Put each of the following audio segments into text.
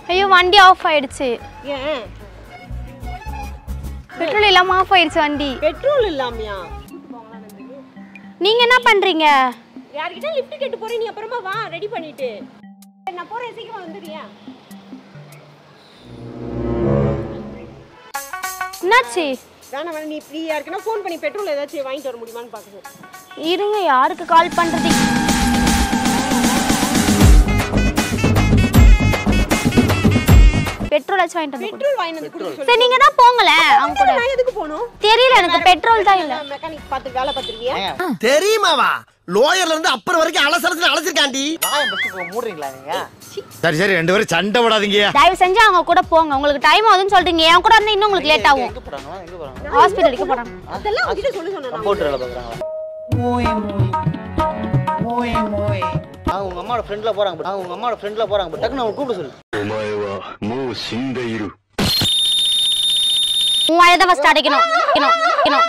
ஐயோ வண்டி ஆஃப் ஆயிடுச்சு ஏன் பெட்ரோல் இல்லாம ஆஃப் ஆயிடுச்சு வண்டி பெட்ரோல் இல்லாமையா நீங்க என்ன பண்றீங்க யார்கிட்ட லிஃப்ட் கேட்டு போறேன் நீ அப்புறமா வா ரெடி பண்ணிட்டு நான் போறேன் சீக்கிரம் வந்துடுறியா என்னாச்சு வேணாம் வேணாம் நீ ஃப்ரீ யாருக்குன்னா ஃபோன் பண்ணி பெட்ரோல் ஏதாச்சும் வாங்கிட்டு வர முடியுமான்னு பார்க்குறேன் இருங்க யாருக்கு கால் பண்றது பெட்ரோல் ஆச்சு வாங்கிட்டு வந்து கொடு. பெட்ரோல் வாங்கிட்டு வந்து கொடுக்க சொல்லி சரி நீங்க தான் போங்களேன் அவங்க கூட நான் எதுக்கு போகணும் தெரியல எனக்கு பெட்ரோல் தான் இல்ல மெக்கானிக் பார்த்து வேலை பார்த்துருவியா தெரியுமாவா லோயர்ல இருந்து அப்புறம் வரைக்கும் அலசலத்துல அழைச்சிருக்காண்டி வாயம் பஸ்ட்டு மூடுறீங்களா நீங்க சரி சரி ரெண்டு பேரும் சண்டை விடாதீங்க தயவு செஞ்சு அவங்க கூட போங்க உங்களுக்கு டைம் ஆகுதுன்னு சொல்றீங்க என் கூட இருந்தா இன்னும் உங்களுக்கு லேட் ஆகும் எங்க போறாங்களா எங்க போறாங்க ஹாஸ்பிட்டலுக்கு போறாங்க அதெல்லாம் உங்ககிட்ட சொல்ல சொன்னேன் நான். கம்பவுண்டர் வேலை பாக்குறாங்களா அவங்க உங்க அம்மாவோட ஃப்ரெண்ட்ல போறாங்க bro. அவங்க உங்க அம்மாவோட ஃப்ரெண்ட்ல போறாங்க bro. டக்குன்னு அவங்க கூப்பிட சொல்லு お前はもう死んでいる உன் வாயை தான் ஃபர்ஸ்ட் அடைக்கணும் அடைக்கணும், அடைக்கணும்.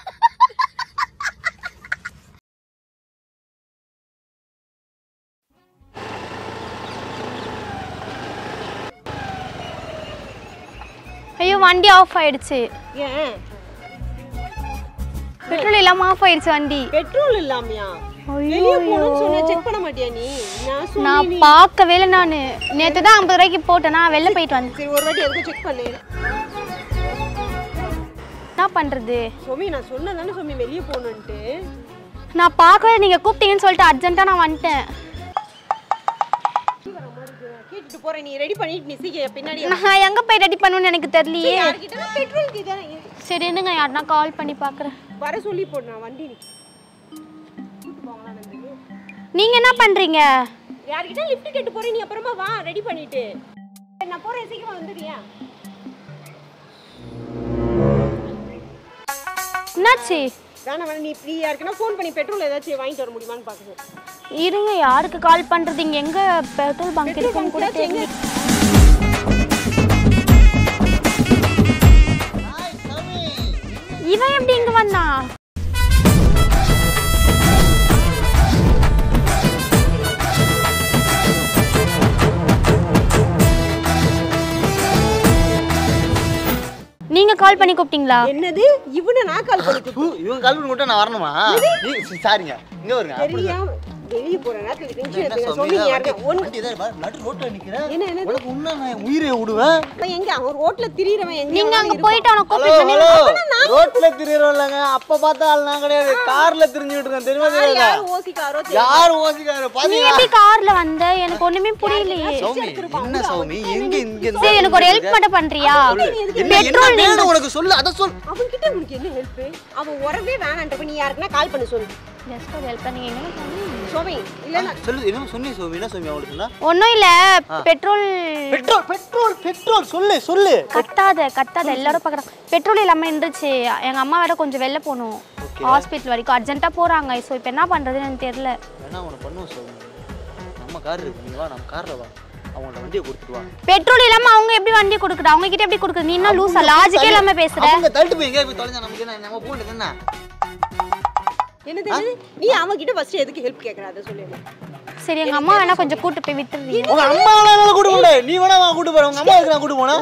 ஐயோ வண்டி ஆஃப் ஆயிடுச்சு ஏன் பெட்ரோல் இல்லாம ஆஃப் ஆயிடுச்சு வண்டி பெட்ரோல் இல்லாமையா வெளியே போகணும்னு சொன்ன செக் பண்ண மாட்டியா நீ நான் சொன்னேன் நான் நீ பார்க்கவே இல்லை நானு நேத்து தான் ஐம்பது ரூபாய்க்கு போட்டேன் நான் வெளில போயிட்டு வந்தேன் சரி ஒரு வாட்டி எதுக்கும் செக் பண்ணு என்ன பண்றது சோமி நான் சொன்னேன் தானே சோமி வெளியே போகணுன்ட்டு நான் பார்க்கவே நீங்க கூப்பிட்டீங்கன்னு சொல்லிட்டு அர்ஜென்ட்டா நான் வந்துட்டேன் கேட்டுட்டு போறேன் நீ ரெடி பண்ணிட்டு நீ சீக்கிரம் பின்னாடி வா. நான் எங்க போய் ரெடி பண்ணுவேன்னு எனக்கு தெரியலையே யார்கிட்ட பெட்ரோல் இதானே சரி இருங்க யாருன்னா கால் பண்ணி பார்க்குறேன் வர சொல்லி போடு நான் வண்டி நிக்கு. நீங்க என்ன பண்றீங்க யார்கிட்ட லிஃப்ட் கேட்டு போறேன் நீ அப்புறமா வா ரெடி பண்ணிட்டு நான் போறேன் சீக்கிரம் வந்துடுறியா என்னாச்சு வேணாம் வேணாம் நீ ஃப்ரீ யாருக்குன்னா ஃபோன் பண்ணி பெட்ரோல் ஏதாச்சும் வாங்கிட்டு வர முடியுமான்னு பார்க்குறேன் இருங்க யாருக்கு கால் பண்றது இங்க எங்க பெட்ரோல் பங்க் இருக்குன்னு கூட தெரியல இவன் எப்படி இங்க வந்தான் நீங்க கால் பண்ணி கூப்பிட்டீங்களா என்னது இவனை நான் கால் பண்ணி ஹூ, இவங்க கால் பண்ணி மட்டும் நான் வரணுமா நீ- சாரிங்க இங்க வருங்க அப்படி தெரியாம வெளியே போற நேரத்துல டென்ஷன் என்ன எடுத்துக்க சுவாமி, சொல்லி வண்டி- யாருக்கு ஒன் வண்டி தான் பாரு, நடு ரோட்ல நிக்கிறேன். என்ன என்னது உனக்கு உன்ன நான் உயிரை விடுவேன் அவன் எங்க அவன் ரோட்ல திரியறவன் எங்க நீங்க அங்க வேணாலும் போயிட்டு அவனை ஹலோ கூப்பிட்டு ஹலோ ரோட்ல திரியறோம்லங்க அப்ப பார்த்தா ஆள் நான் கிடையாது கார்ல திரிஞ்சுட்டு இருக்கேன் தெரியுமா இருப்பான். தெரியாதா யாரு ஓசிக்காரோ தெரியாது. யார் ஓசிக்காரு நீ பாத்தீங்களா எப்படி கார்ல வந்த எனக்கு ஒண்ணுமே புரியலையே சௌமி என்ன சௌமி எங்க இங்க இருந்து சரி எனக்கு ஒரு ஹெல்ப் மட்டும் பண்றியா சொல்லு. என்ன என்ன வேணும் உனக்கு சொல்லு அத சொல் அவன் கிட்ட உனக்கு என்ன ஹெல்ப் அவன் உறவே வேணான்றப்ப நீ யாருக்குன்னா கால் பண்ண சொல்லு ஜஸ்ட் ஒரு ஹெல்ப் பண்ணீங்க என்ன சோமி இல்ல சொல்லு என்ன சொன்னி சௌமி என்ன சௌமி அவளுக்கு சொன்னா ஒன்றும் இல்ல பெட்ரோல் பெட்ரோல் பெட்ரோல் பெட்ரோல் சொல்லு சொல்லு கத்தாத கத்தாத எல்லாரும் பார்க்குறாங்க பெட்ரோல் இல்லாமல் இருந்துச்சு எங்க அம்மா வேற கொஞ்சம் வெளில போகணும் ஹாஸ்பிட்டல் வரைக்கும் அர்ஜென்ட்டாக போறாங்க ஸோ இப்போ என்ன பண்றதுன்னு எனக்கு தெரியல வேணா உனக்கு பண்ணுவோம் சௌமி நம்ம கார் இருக்கு நீ வா நம்ம கார்ல வா அவங்கள்ட்ட வண்டியை கொடுத்துட்டு வா பெட்ரோல் இல்லாம அவங்க எப்படி வண்டி கொடுக்குறது அவங்க கிட்ட எப்படி கொடுக்குறது நீ என்ன லூசா லாஜிக்கே இல்லாம பேசுற அவங்க தள்ளிட்டு போய் எங்கேயா போய் தொலைஞ்சா நமக்கு என்ன நம்ம போக என்ன என்னது என்னது? நீ அவன் கிட்ட ஃபர்ஸ்ட் எதுக்கு ஹெல்ப் கேக்குற அதை சொல்லு எனக்கு. சரி எங்க அம்மா வேணா கொஞ்சம் கூட்டு போய் விட்டுறீங்க உங்க அம்மா வேணா கூட்டு போல நீ வேணா வா கூட்டு போற உங்க அம்மா எதுக்கு நான் கூட்டு போனா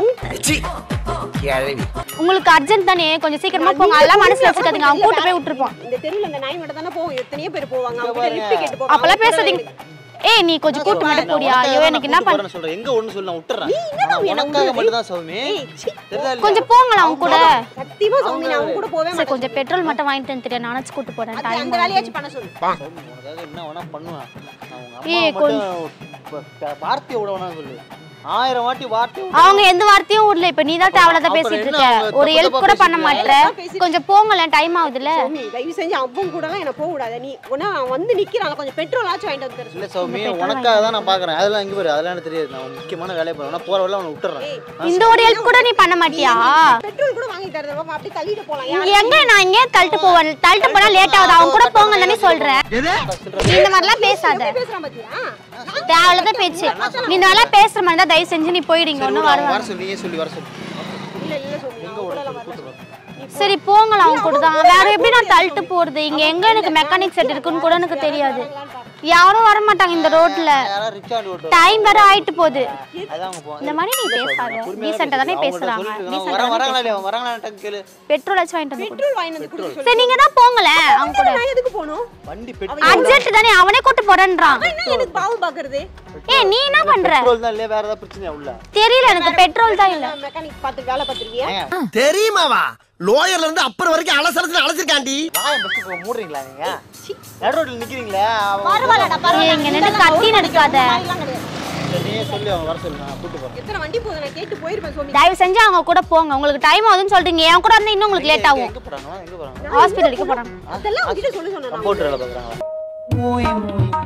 உங்களுக்கு அர்ஜென்ட் தானே கொஞ்சம் சீக்கிரமா போங்க அதெல்லாம் மனசுல வச்சுக்காதீங்க அவங்க கூட்டு போய் விட்டுருப்பான் இந்த தெருவுல இந்த நாய் மட்டும் தானே போவோம் எத்தனையோ பேர் போவாங்க அவங்க கிட்ட லிஃப்ட் கேட்டு போவாங்க அப்பெல்லாம் பேசாதீங்க ஏய் நீ கொஞ்சம் கூட்டு மட்டும் போடியா ஐயோ எனக்கு என்ன பண்ண சொல்றேன் எங்க ஒண்ணு சொல்லு நான் விட்டுறேன் ஆனா உனக்காக மட்டும் தான் சௌமி தெரியல இல்லையா? கொஞ்சம் போங்களா அவங்க கூட சத்தியமா சௌமி நான் அவங்க கூட போவே சரி கொஞ்சம் பெட்ரோல் மட்டும் வாங்கிட்டு வந்து தெரியும் நானாச்சும் கூட்டு போறேன் மாட்டேன் டைம் அந்த வேலையாச்சும் பண்ண சொல்லு சௌமி, உனக்காக என்ன வேணா பண்ணுவேன் நான் உங்க ஏய், அம்மா மட்டும் ப- ப- வார்த்தையை விட வேணாம் சொல்லு ஆயிரம் வாட்டி வார்த்தை விடு. அவங்க எந்த வார்த்தையும் விடல இப்ப நீ தான் தேவையில்லாத அப்புறம் பேசிட்டு என்ன இருக்க அவங்க ஒரு தப்பு ஹெல்ப் தப்பா கூட பண்ண பேசிட்டு மாட்டேற கொஞ்சம் போங்களேன் டைம் ஆகுதுல்ல சௌமி தயவு செஞ்சு அவன் கூட எல்லாம் என்ன போக கூடாது நீ உடனே அவன் வந்து நிக்கிறான் கொஞ்சம் பெட்ரோல் ஆச்சும் வாங்கிட்டு வந்து தர சொல்லு இல்ல சௌமி உனக்காக தான் நான் பாக்குறேன் அதெல்லாம் இங்க பாரு அதெல்லாம் எனக்கு தெரியாது நான் முக்கியமான வேலையை பண்ணுவேன் போற வழியில அவனை விட்டுறேன் இந்த ஒரு ஹெல்ப் கூட நீ பண்ண மாட்டியா பெட்ரோல் கூட வாங்கி தரது அப்படி தள்ளிட்டு போலாம் யார் எங்க நான் இங்கே தள்ளிட்டு போவேன் தள்ளிட்டு போனா லேட் ஆகுது அவங்க கூட போங்க தானே சொல்றேன் நீ இந்த மாதிரிலாம் பேசாத பேசுறான் பாத்தியா தேவையில்லாத பேச்சு நீ இந்த மாதிரிலாம் பேசுற மாதிரி தான் தயவு செஞ்சு நீ போயிடுங்க ஒன்றும் வர வருவாங்க சொல்லி நீயே சொல்லி வர சொல்லி இல்ல இல்ல சௌமி அவன் கூட எல்லாம் வரல. சரி போங்களா அவங்க கூட தான் வேற எப்படி நான் தள்ளிட்டு போறது இங்க எங்க எனக்கு மெக்கானிக் செட் இருக்குன்னு கூட எனக்கு தெரியாது யாரும் வர மாட்டாங்க இந்த ரோட்ல யாராவது ரிச்சா வண்டி ஓட்டு டைம் வேற ஆயிட்டு போகுது அதான் அவங்க போ- இந்த மாதிரி நீ பேசாத டீசெண்டா தானே பேசுறாங்க அவங்கள்ட்ட வர வராங்களா இல்லையா வராங்களா கேளு பெட்ரோல் வச்சு வாங்கிட்டு வந்து கொடு. பெட்ரோல் வாங்கி வந்து கொடுக்க சொல்லு சரி நீங்க தான் போங்களேன் அவங்க கூட நான் எதுக்கு போகணும் வண்டி பெட்ரோல் அர்ஜென்ட் தானே அவனே கூட்டு போறேன்றான் என்ன எனக்கு பாவம் பாக்குறது ஏய் நீ என்ன பண்ற பெட்ரோல் தான் இல்லையா வேற ஏதாவது பிரச்சனையா உள்ள தெரியல எனக்கு பெட்ரோல் தான் இல்ல மெக்கானிக் பார்த்து வேலை பார்த்துருக்கியா ஏங்க தெரியுமாவா லோயர்ல இருந்து அப்பர் வரைக்கும் அலசரத்துல அழைச்சிருக்காண்டி வாயம் பஸ் இப்போ மூடுறீங்களா நீங்க நடு ரோட்ல நிக்கிறீங்களே அவன் பரவாயில்லடா ஏய், இங்க நின்று கத்தி நடக்காத நீயே சொல்லி அவன் வர சொல்லு நான் கூட்டு போறேன் எத்தனை வண்டி போகுது நான் கேட்டு போயிருப்பேன் சோமி தயவு செஞ்சு அவங்க கூட போங்க உங்களுக்கு டைம் ஆகுதுன்னு சொல்றீங்க என் கூட இருந்தா இன்னும் உங்களுக்கு லேட் ஆகும் எங்க போறாங்க எங்க போறாங்க ஹாஸ்பிட்டலுக்கு போறாங்க அதெல்லாம் உங்ககிட்ட சொல்ல சொன்னேன் நான். கம்போட்டர் வேலை பாக்குறாங்களா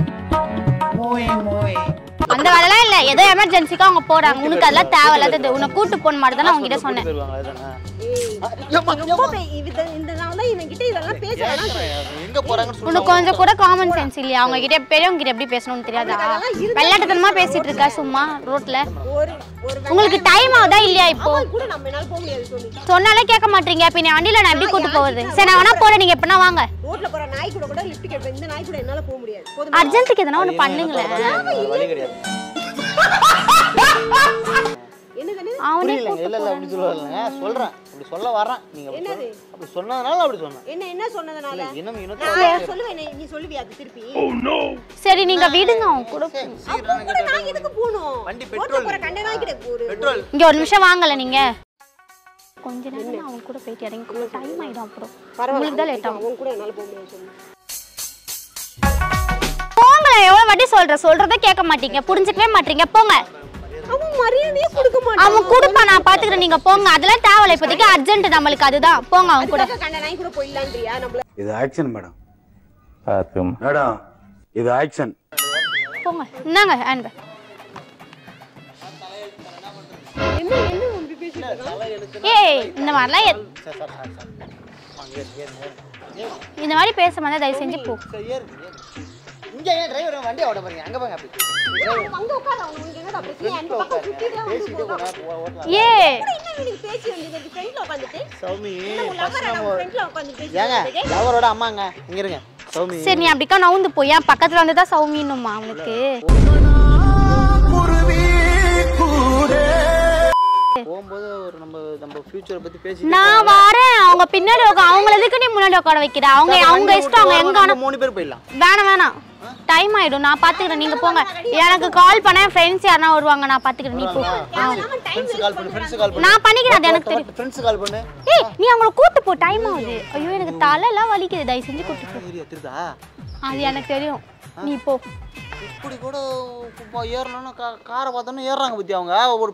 அந்த வேலைலாம் இல்ல ஏதோ எமர்ஜென்சிக்கு அவங்க போறாங்க உனக்கு அதெல்லாம் தேவையில்லாதது உன்னை கூட்டு போன மாதிரி தானே உங்ககிட்ட சொன்னேன் போயிருவாங்க அதுதானே ஏய், ரொம்ப பே- இது- இந்த நாள் தான் இவன்கிட்ட இதெல்லாம் பேச வேணாம் சொன்னேன். எங்க போறாங்கன்னு சொல்லு உனக்கு கொஞ்சம் கூட காமன் சென்ஸ் இல்லையா அவங்க கிட்ட பெரியவங்க கிட்ட எப்படி பேசணும்னு தெரியாதா வெள்ளாட்டத்தனமா பேசிட்டு இருக்கா சும்மா ரோட்ல ஒரு ஒரு உங்களுக்கு டைம் ஆகுதா இல்லையா இப்போ வெங்காயம் கூட நம்ம என்னால போக முடியாது சோமி சொன்னாலே கேட்க மாட்டீங்க பின்ன வண்டியில நான் எப்படி கூட்டு போவது சரி நான் வேணா போறேன் நீங்க எப்படின்னா வாங்க ரோட்ல போற நாய் கூட கூட லிஃப்ட் கேட்பேன் இந்த நாய் கூட என்னால போக முடியாது போதுமா? அர்ஜென்ட்டுக்கு எதனா ஒண்ணு பண்ணுங்களேன் வழி கிடையாது என்னது என்னது? அவனே புரியலங்க இல்ல இல்ல அப்படி சொல்லுவாங்க சொல்றேன் அப்படி சொல்ல வரேன் நீங்க அப்படி என்னது? சொல்ல- அப்படி சொன்னதுனால அப்படி சொன்னேன் என்ன என்ன சொன்னதுனால இன்னும் நான் சொல்லுவேன் நீ- நீ சொல்லுவியா அது திருப்பி சரி நீங்க விடுங்க அவங்க கூட அப்ப கூட நான் எதுக்கு போகணும் வண்டி ரோட்ல பெட்ரோல் போற கண்ட நாய் கிட்ட ஒரு பெட்ரோல் இங்க ஒரு நிமிஷம் வாங்கல நீங்க கொஞ்ச நேரம் நான் அவங்க கூட போயிட்டு இறங்கி டைம் ஆயிடும் அப்புறம் உங்களுக்கு தான் லேட் ஆகும் அவன் கூட என்னால போக முடியாது சொல்லு போங்களேன் எவ்வளவு வாட்டி சொல்ற சொல்றதை கேட்க மாட்டீங்க புரிஞ்சுக்கவே மாட்டீங்க போங்க அவன் மரியாதையே கொடுக்க மாட்டான் அவன் கொடுப்பா நான் பாத்துக்கிறேன் நீங்க போங்க அதெல்லாம் தேவையில்ல இப்போதைக்கு அர்ஜென்ட் நம்மளுக்கு அதுதான் போங்க அவங்க கூட அதுக்காக கண்ட நாய் கூட போயிடலான்றியா நம்மள இது ஆக்ஷன் மேடம் மேடம் இது ஆக்ஷன் போங்க என்னங்க ஹேண்ட் என்ன என்ன இப்படி பேசிட்டு இருக்கான்? ஏய் இந்த மாதிரிலாம் எத்- இந்த மாதிரி பேச மாதிரி தயவு செஞ்சு போ சரியா இருக்கு இங்க ஏன் டிரைவர் வண்டி ஓட பாருங்க அங்க பாருங்க அப்படி அங்க உட்காரு அவன் உனக்கு என்னடா பிரச்சனை அந்த பக்கம் சுத்திட்டு வந்து பேசிட்டே போறான் போனா ஓட்டலாம் ஏ என்ன இவனுக்கு பேசி வந்தது ஃப்ரெண்ட்ல உட்காந்துட்டு சௌமி உன் லவர் ஃப்ரெண்ட்ல உட்காந்து பேசி ஏங்க லவரோட அம்மாங்க இங்க இருங்க சௌமி சரி நீ அப்படிக்கா நவுந்து போய் என் பக்கத்துல வந்து தான் சௌமின்னுமா அவனுக்கு போகும்போது ஒரு நம்ம நம்ம ஃபியூச்சரை பத்தி பேசி நான் வரேன் அவங்க பின்னாடி உட்கா அவங்கள எதுக்கு நீ முன்னாடி உட்கார வைக்கிற அவங்க அவங்க இஷ்டம் அவங்க எங்க வேணா- மூணு பேர் போயிடலாம் வேணாம் வேணாம் டைம் ஆயிடும் நான் பாத்துக்கிறேன் நீங்க போங்க எனக்கு கால் பண்ண என் ஃப்ரெண்ட்ஸ் யாரா வருவாங்க நான் பாத்துக்கிறேன் நீ போ ஃப்ரெண்ட்ஸ் கால் பண்ணு ஃப்ரெண்ட்ஸ் கால் பண்ணு நான் பண்ணிக்கிறேன் அது எனக்கு தெரியும் ஃப்ரெண்ட்ஸ் கால் பண்ணு ஏய் நீ அவங்கள கூட்டு போ டைம் ஆகுது ஐயோ எனக்கு தலை எல்லாம் வலிக்குது தயவு செஞ்சு கூட்டு போ ஏரியா திருதா அது எனக்கு தெரியும் நீ போ இப்படி கூட இப்போ ஏறணும்னு கா- காரை பார்த்தோன்னு ஏறுறாங்க பத்தி அவங்க ஒரு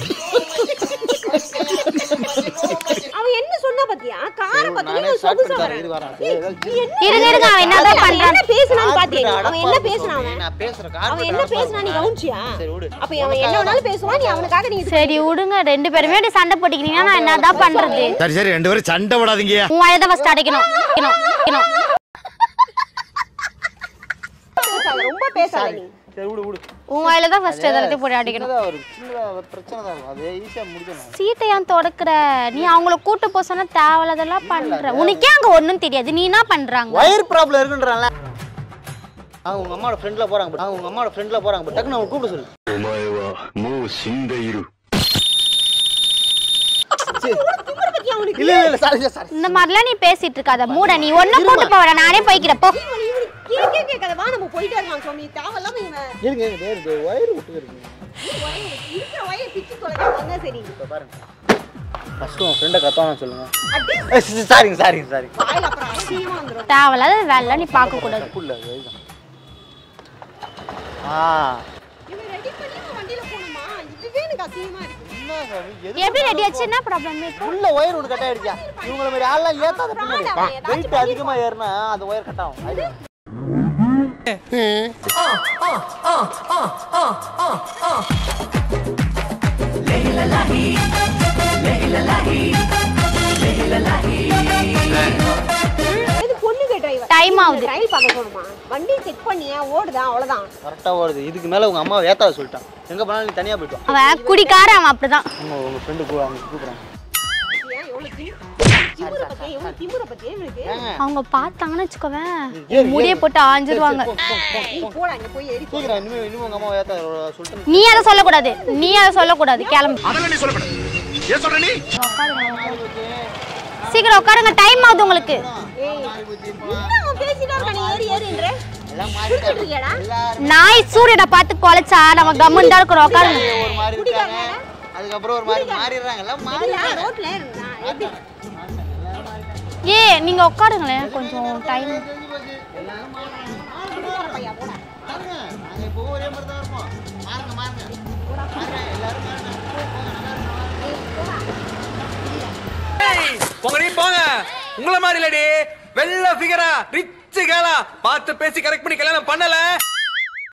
அவன் என்ன சொன்னா பாத்தியா காரை நானே பார்த்தா ஸ்டார்ட் சொகுசா பண்ணி வரேன் இது வரேன் ஏய், ஏதாவது ஜி- இருங்க இருங்க அவன் என்னதான் என்ன பண்றான் பேசுனான்னு பாத்தியா கார்பெட் அவன் என்ன அடப்பா பேசுனான் இருக்கு அவன் நான் பேசுறேன் அவன் என்ன பேசுனா நீ கவனிச்சியா சரி விடு அப்ப அவன் என்ன வேணாலும் பேசுவான் நீ அவனுக்காக நீ சரி விடுங்க ரெண்டு பேருமே இப்படி சண்டை போட்டுக்கிறீங்கன்னா நான் என்னதான் பண்றது சரி சரி ரெண்டு பேரும் சண்டை விடாதீங்க உன் வாயை தான் ஃபர்ஸ்ட் அடைக்கணும் அடைக்கணும், அடைக்கணும். பேசாத ரொம்ப பேசாத நீ சரி விடு விடு உன் வாயில தான் ஃபர்ஸ்ட் எல்லாத்தையும் போட்டு அடிக்கணும் சின்னதா ஒரு சின்னதா ஒரு பிரச்சனை தான் அது ஈஸியா முடிச்சிடலாம் சீட்டை ஏன் தொடக்குற நீ அவங்கள கூட்டு போக சொன்னா தேவையில்லாதெல்லாம் பண்ற உனக்கே அங்க ஒண்ணும் தெரியாது நீ என்ன பண்றாங்க வயிறு ப்ராப்ளம் இருக்குன்றான்ல அவங்க உங்க அம்மாவோட ஃப்ரெண்ட்ல போறாங்க bro. அவங்க உங்க அம்மாவோட ஃப்ரெண்ட்ல போறாங்க bro. டக்குன்னு அவங்க கூப்பிட சொல்லு お前はもう死んでいる இல்ல இல்ல இல்ல சாரி சாரி இந்த மாதிரிலாம் நீ பேசிட்டு இருக்காத மூட நீ ஒண்ணும் கூட்டு போவ நானே போய்க்கிறேன் போ இவன் இவனுக்கு கேட்கவே கேட்காத வா நம்ம போயிட்டே இருக்கலாம் சுவாமி தேவையில்லாம இவன் இருங்க இருங்க இருங்க வயிறு விட்டு இருக்குங்க இருக்கிற வயலை பிச்சு தொலைக்காம வந்தா சரி இப்போ பாருங்க ஃபர்ஸ்ட் உங்க ஃப்ரெண்டை கத்தவான சொல்லுங்க அடி ஏய், சாரிங்க சாரிங்க சாரி வாயில அப்புறம் அசிங்கமா வந்துரும் தேவையில்லாத வேலை நீ பார்க்க கூடாது தப்பு இல்லை அது அதுதான். ஆ இவன் ரெடி பண்ணி இவன் வண்டியில போகணுமா இதுவே எனக்கு அசிங்கமா இருக்கு என்ன சாமி, எது எப்படி ரெடி ஆச்சு என்ன ப்ராப்ளம் உள்ள ஒயர் ஒன்று கட் ஆயிடுச்சா இவங்கள மாதிரி ஆள்லாம் ஏத்தாத பின்னாடி அவன் ஏதாச்சும் வெயிட் அதிகமா ஏறினா அந்த ஒயர் கட் ஆகும் அதுதான். இது பொண்ணுங்க டிரைவர் டைம் ஆகுது ரயில் பார்க்க போகணுமா வண்டி செக் பண்ணியா ஓடுதா அவ்வளவுதான் கரெக்டா வருது இதுக்கு மேல உங்க அம்மாவை ஏத்தாத சொல்லிட்டான் எங்க போனாலும் நீ தனியா போயிட்டு வா அவன் குடிக்கார அவன் அப்படிதான் உங்க உங்க ஃப்ரெண்டு அவங்க கூப்பிடுறாங்க ஏன் எவ்வளவு திமுற பத்தியா எவ்வளவு திமுற பத்தியா இவனுக்கு அவங்க பார்த்தாங்கன்னு வச்சுக்கோவேன் முடிய போட்டு ஆஞ்சிருவாங்க நீ போடா நீ போய் ஏறி சீக்கிரம் இனிமே இனிமே உங்க அம்மா ஏத்த சொல்லிட்டு நீ அதை சொல்லக்கூடாது நீ அதை சொல்லக்கூடாது கிளம்பு அதெல்லாம் நீ சொல்லக்கூடாது ஏன் சொல்ற நீ சீக்கிரம் உட்காருங்க டைம் ஆகுது உங்களுக்கு என்ன அவன் பேசிட்டா இருக்கா நீ ஏறி ஏறின்ற எல்லாம் குடிச்சிட்டு இருக்கியாடா நாய் சூரியனை பார்த்து குலைச்சா நம்ம கம்முன்னு தான் இருக்கிறோம் உட்காருங்க ஒரு மாதிரி இருக்காங்க அதுக்கப்புறம் ஒரு மாதிரி மாறிடுறாங்க எல்லாம் மாறி இல்ல ரோட்ல நான் எப்படி ஏ நீங்க உட்காருங்களேன் கொஞ்சம் டைம் பையா போடா நாங்க இப்போ ஒரே மாதிரி தான் இருப்போம் மாறுங்க மாறுங்க மாறுங்க எல்லாரும் மாறுங்க போங்க நீ போங்க உங்கள மாதிரி இல்லடி வெள்ள ஃபிகரா ரிச் கேளா பார்த்து பேசி கரெக்ட் பண்ணி கல்யாணம் பண்ணல